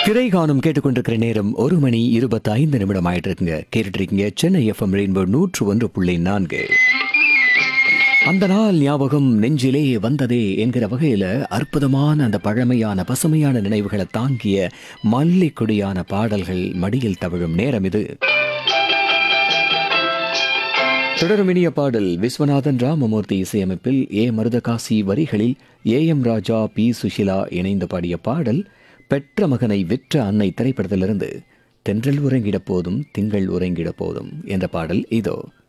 திரை காணும் கேட்டுக்கொண்டிருக்கிற நேரம் ஒரு மணி இருபத்தி ஐந்து நிமிடம் ஆயிட்டு இருக்குங்க கேட்டுட்டு இருக்கீங்க சென்னை எஃப்எம் ரெயின்போ நூற்று ஒன்று புள்ளி நான்கு அந்த நாள் ஞாபகம் நெஞ்சிலே வந்ததே என்கிற வகையில் அற்புதமான அந்த பழமையான பசுமையான நினைவுகளை தாங்கிய மல்லிக்கொடியான பாடல்கள் மடியில் தவழும் நேரம் இது தொடரும் இனிய பாடல் விஸ்வநாதன் ராமமூர்த்தி இசையமைப்பில் ஏ மருதகாசி வரிகளில் A M Raja P Susheela இணைந்து பாடிய பாடல் பெற்ற மகனை விற்ற அன்னை திரைப்படத்திலிருந்து தென்றல் உறங்கிட போதும் திங்கள் உறங்கிட போதும் என்ற பாடல் இதோ